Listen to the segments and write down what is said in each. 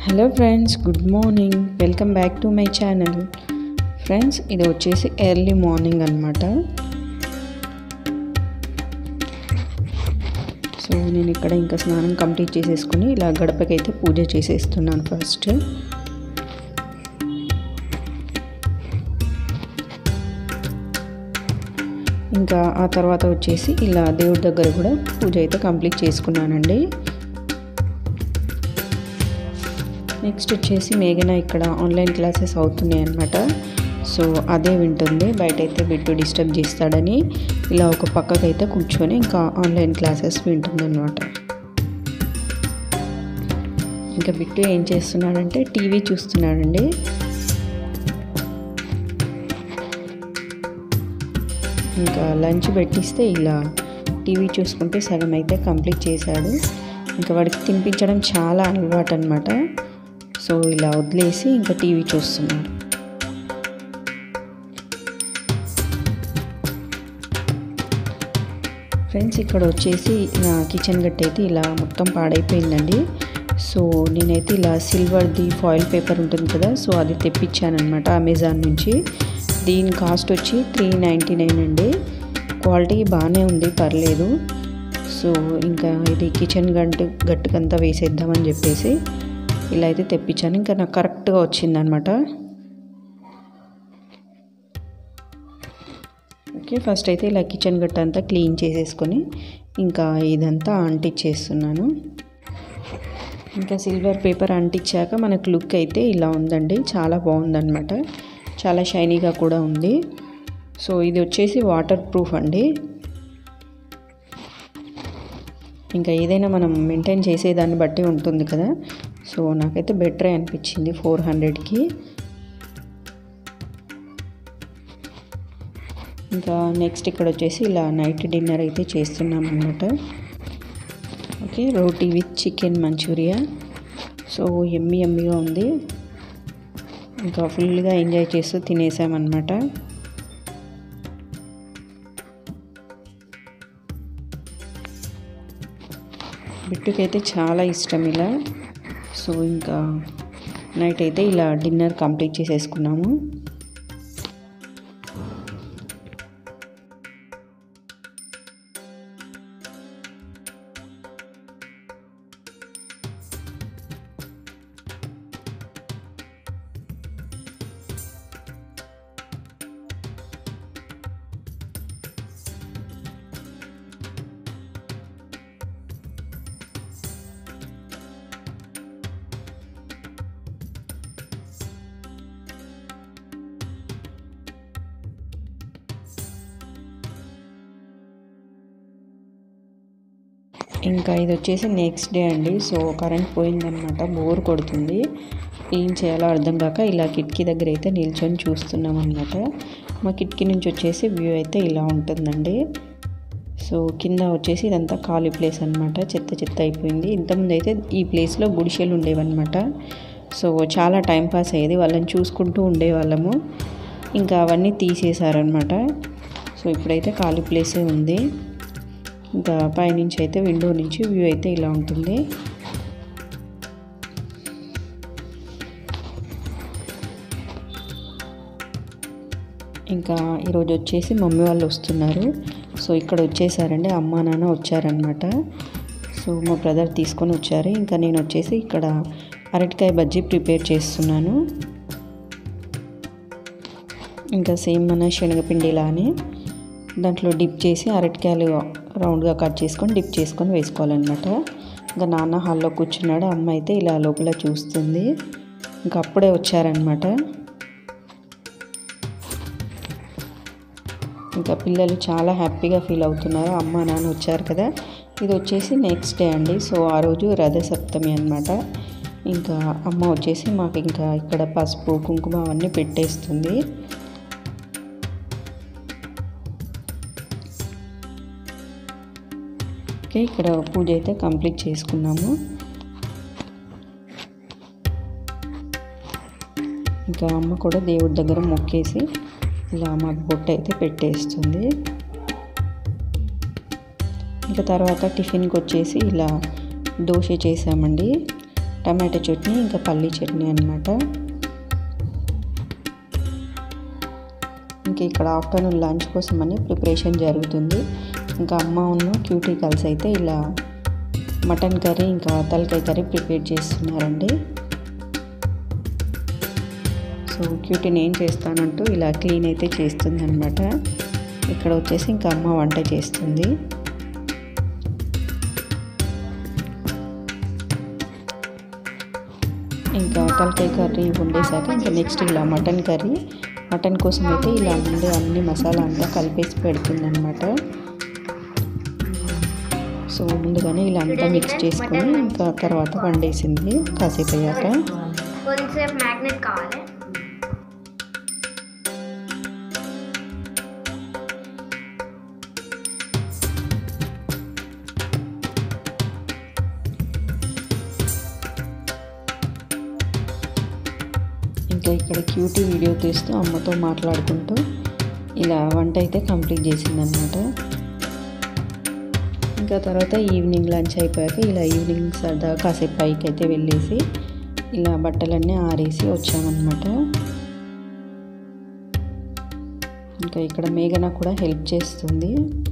hello friends good morning welcome back to my channel friends ఇది వచ్చేసి early morning అనమాట so నేను ఇక్కడ ఇంకా స్నానం కంప్లీట్ చేసేసుకుని ఇలా గడపకైతే పూజ చేసేస్తున్నాను ఫస్ట్ ఇంకా ఆ తర్వాత వచ్చేసి ఇలా దేవుడి దగ్గర కూడా పూజ అయితే కంప్లీట్ చేసుకున్నానండి నెక్స్ట్ వచ్చేసి మేఘన ఇక్కడ ఆన్లైన్ క్లాసెస్ అవుతున్నాయి అనమాట సో అదే వింటుంది బయట అయితే బిట్టు డిస్టర్బ్ చేస్తాడని ఇలా ఒక పక్కకైతే కూర్చొని ఇంకా ఆన్లైన్ క్లాసెస్ వింటుంది అనమాట ఇంకా బిట్టు ఏం చేస్తున్నాడంటే టీవీ చూస్తున్నాడండి ఇంకా లంచ్ పెట్టిస్తే ఇలా టీవీ చూసుకుంటే సగం అయితే కంప్లీట్ చేశాడు ఇంకా వాడికి తినిపించడం చాలా అలవాటు అనమాట సో ఇలా వదిలేసి ఇంకా టీవీ చూస్తున్నాడు ఫ్రెండ్స్ ఇక్కడ వచ్చేసి నా కిచెన్ గట్ట అయితే ఇలా మొత్తం పాడైపోయిందండి సో నేనైతే ఇలా సిల్వర్ది ఫాయిల్ పేపర్ ఉంటుంది కదా సో అది తెప్పించాను అనమాట అమెజాన్ నుంచి దీని కాస్ట్ వచ్చి త్రీ నైంటీ నైన్ అండి క్వాలిటీ బాగానే ఉంది పర్లేదు సో ఇంకా ఇది కిచెన్ గంటు గట్టుకంతా వేసేద్దామని చెప్పేసి ఇలా అయితే తెప్పించాను ఇంకా నాకు కరెక్ట్గా వచ్చిందనమాట ఓకే ఫస్ట్ అయితే ఇలా కిచెన్ గట్ట అంతా క్లీన్ చేసేసుకొని ఇంకా ఇదంతా అంటించేస్తున్నాను ఇంకా సిల్వర్ పేపర్ అంటించాక మనకు లుక్ అయితే ఇలా ఉందండి చాలా బాగుందన్నమాట చాలా షైనీగా కూడా ఉంది సో ఇది వచ్చేసి వాటర్ ప్రూఫ్ అండి ఇంకా ఏదైనా మనం మెయింటైన్ చేసేదాన్ని బట్టి ఉంటుంది కదా సో నాకైతే బెటరే అనిపించింది ఫోర్ హండ్రెడ్కి ఇంకా నెక్స్ట్ ఇక్కడ వచ్చేసి ఇలా నైట్ డిన్నర్ అయితే చేస్తున్నాం అనమాట okay roti with chicken manchurian so ఎమ్మి ఎమ్మిగా ఉంది ఇంకా ఫుల్గా ఎంజాయ్ చేస్తూ తినేసామన్నమాట బిట్టుకైతే చాలా ఇష్టం ఇలా సో ఇంకా నైట్ అయితే ఇలా డిన్నర్ కంప్లీట్ చేసేసుకున్నాము ఇంకా ఇది వచ్చేసి నెక్స్ట్ డే అండి సో కరెంట్ పోయిందనమాట బోర్ కొడుతుంది ఏం చేయాలో అర్థం కాక ఇలా కిటికీ దగ్గర అయితే నిల్చొని చూస్తున్నాం అనమాట మా కిటికీ నుంచి వచ్చేసి వ్యూ అయితే ఇలా ఉంటుందండి సో కింద వచ్చేసి ఇదంతా ఖాళీ ప్లేస్ అనమాట చెత్త చెత్త అయిపోయింది ఇంతకుముందు అయితే ఈ ప్లేస్లో గుడిసెలు ఉండేవన్నమాట సో చాలా టైం పాస్ అయ్యేది వాళ్ళని చూసుకుంటూ ఉండేవాళ్ళము ఇంకా అవన్నీ తీసేశారనమాట సో ఇప్పుడైతే ఖాళీ ప్లేసే ఉంది ఇంకా పైనుంచి అయితే విండో నుంచి వ్యూ అయితే ఇలా ఉంటుంది ఇంకా ఈరోజు వచ్చేసి మమ్మీ వాళ్ళు వస్తున్నారు సో ఇక్కడ వచ్చేసారండి అమ్మ నాన్న వచ్చారనమాట సో మా బ్రదర్ తీసుకొని వచ్చారు ఇంకా నేను వచ్చేసి ఇక్కడ అరటికాయ బజ్జీ ప్రిపేర్ చేస్తున్నాను ఇంకా సేమ్ మన శనగపిండి ఇలానే దాంట్లో డిప్ చేసి అరటికాయలు రౌండ్గా కట్ చేసుకొని డిప్ చేసుకొని వేసుకోవాలన్నమాట ఇంకా నాన్న హాల్లో కూర్చున్నాడు అమ్మ అయితే ఇలా లోపల చూస్తుంది ఇంకా అప్పుడే వచ్చారనమాట ఇంకా పిల్లలు చాలా హ్యాపీగా ఫీల్ అవుతున్నారు అమ్మ నాన్న వచ్చారు కదా ఇది వచ్చేసి నెక్స్ట్ డే అండి సో ఆ రోజు రథసప్తమి అనమాట ఇంకా అమ్మ వచ్చేసి మాకు ఇంకా ఇక్కడ పసుపు కుంకుమ అవన్నీ పెట్టేస్తుంది ఓకే ఇక్కడ పూజ అయితే కంప్లీట్ చేసుకున్నాము ఇంకా అమ్మ కూడా దేవుడి దగ్గర మొక్కేసి ఇలా మాకు బొట్టు అయితే పెట్టేస్తుంది ఇంకా తర్వాత టిఫిన్కి వచ్చేసి ఇలా దోశ చేసామండి టమాటో చట్నీ ఇంకా పల్లీ చట్నీ అనమాట ఇంకా ఇక్కడ ఆఫ్టర్నూన్ లంచ్ కోసమని ప్రిపరేషన్ జరుగుతుంది ఇంకా అమ్మ ఉన్న క్యూటీ కలిసి అయితే ఇలా మటన్ కర్రీ ఇంకా తలకాయ కర్రీ ప్రిపేర్ చేస్తున్నారండి సో క్యూటీని ఏం చేస్తానంటూ ఇలా క్లీన్ అయితే చేస్తుంది అనమాట ఇక్కడ వచ్చేసి ఇంకా అమ్మ వంట చేస్తుంది ఇంకా తలకాయ కర్రీ వండేసాక ఇంకా నెక్స్ట్ ఇలా మటన్ కర్రీ మటన్ కోసం అయితే ఇలా ముందే అన్ని మసాలా అంతా కలిపేసి పెడుతుంది అనమాట సో ముందుగానే ఇలా అంతా మిక్స్ చేసుకొని ఇంకా తర్వాత వండేసింది కాసేపు అయ్యాక కొంచెంసేపు మ్యాగ్నెట్ కావాలి ఇంకా ఇక్కడ క్యూటీ వీడియో తీస్తూ అమ్మతో మాట్లాడుకుంటూ ఇలా వంట అయితే కంప్లీట్ చేసిందనమాట ఇంకా తర్వాత ఈవినింగ్ లంచ్ అయిపోయాక ఇలా ఈవినింగ్ సరదా కాసేపు పైకి అయితే వెళ్ళేసి ఇలా బట్టలన్నీ ఆరేసి వచ్చామన్నమాట ఇంకా ఇక్కడ మేఘన కూడా హెల్ప్ చేస్తుంది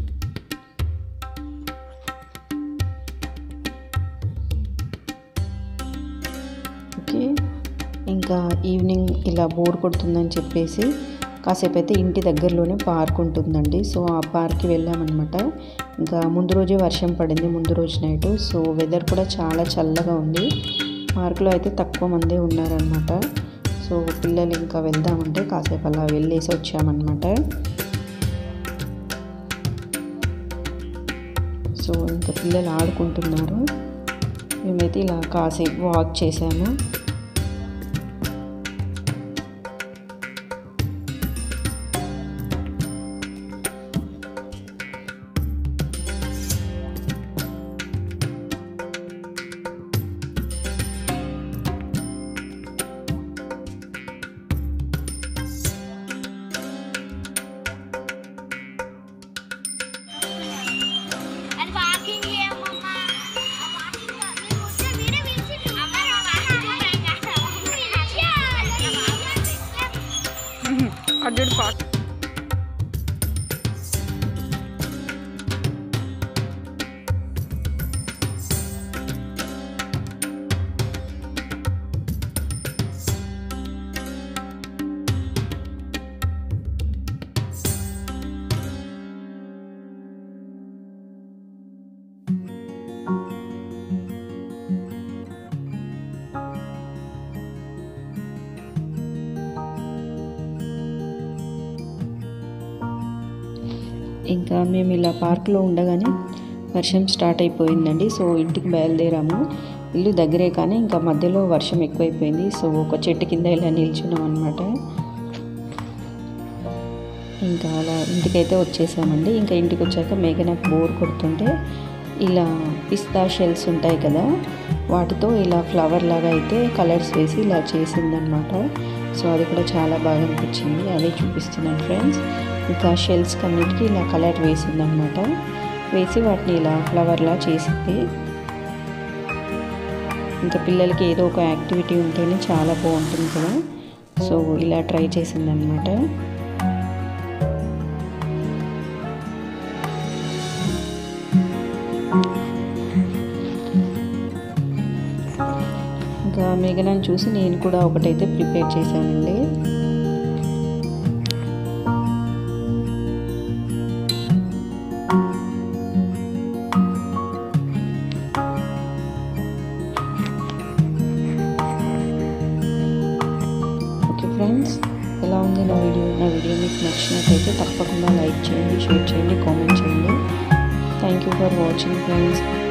ఓకే ఇంకా ఈవినింగ్ ఇలా బోర్ కొడుతుందని చెప్పేసి కాసేపు అయితే ఇంటి దగ్గరలోనే పార్క్ ఉంటుందండి సో ఆ పార్క్కి వెళ్ళామన్నమాట ఇంకా ముందు రోజే వర్షం పడింది ముందు రోజు నైట్ సో వెదర్ కూడా చాలా చల్లగా ఉంది పార్క్లో అయితే తక్కువ మందే ఉన్నారనమాట సో పిల్లలు ఇంకా వెళ్దామంటే కాసేపు అలా వెళ్ళేసి వచ్చామన్నమాట సో ఇంకా పిల్లలు ఆడుకుంటున్నారు మేమైతే ఇలా కాసేపు వాక్ చేసాము అది వాకింగ్ చేయమమ్మా వాకింగ్ నేను వచ్చే వీడియో పిలిచి అమ్మ నా వాకింగ్ అర్జున్ పాట్ ఇంకా మేము ఇలా పార్క్లో ఉండగానే వర్షం స్టార్ట్ అయిపోయిందండి సో ఇంటికి బయలుదేరాము ఇల్లు దగ్గరే కానీ ఇంకా మధ్యలో వర్షం ఎక్కువైపోయింది సో ఒక చెట్టు కింద ఇలా నిల్చున్నాం అనమాట ఇంకా అలా ఇంటికైతే వచ్చేసామండి ఇంకా ఇంటికి వచ్చాక మేఘనకు బోర్ కొడుతుంటే ఇలా పిస్తా షెల్స్ ఉంటాయి కదా వాటితో ఇలా ఫ్లవర్ లాగా అయితే కలర్స్ వేసి ఇలా చేసిందనమాట సో అది కూడా చాలా బాగా అనిపించింది అదే చూపిస్తున్నాను ఫ్రెండ్స్ ఇంకా షెల్స్ కన్నిటికి ఇలా కలర్ వేసిందనమాట వేసి వాటిని ఇలా ఫ్లవర్లా చేసింది ఇంకా పిల్లలకి ఏదో ఒక యాక్టివిటీ ఉంటేనే చాలా బాగుంటుంది కదా సో ఇలా ట్రై చేసిందనమాట ఇంకా మేఘనాన్ని చూసి నేను కూడా ఒకటైతే ప్రిపేర్ చేశానండి ఓకే ఫ్రెండ్స్ ఎలా ఉంది నా వీడియో నా వీడియో మీకు నచ్చినట్టయితే తప్పకుండా లైక్ చేయండి షేర్ చేయండి కామెంట్ చేయండి thank you for watching friends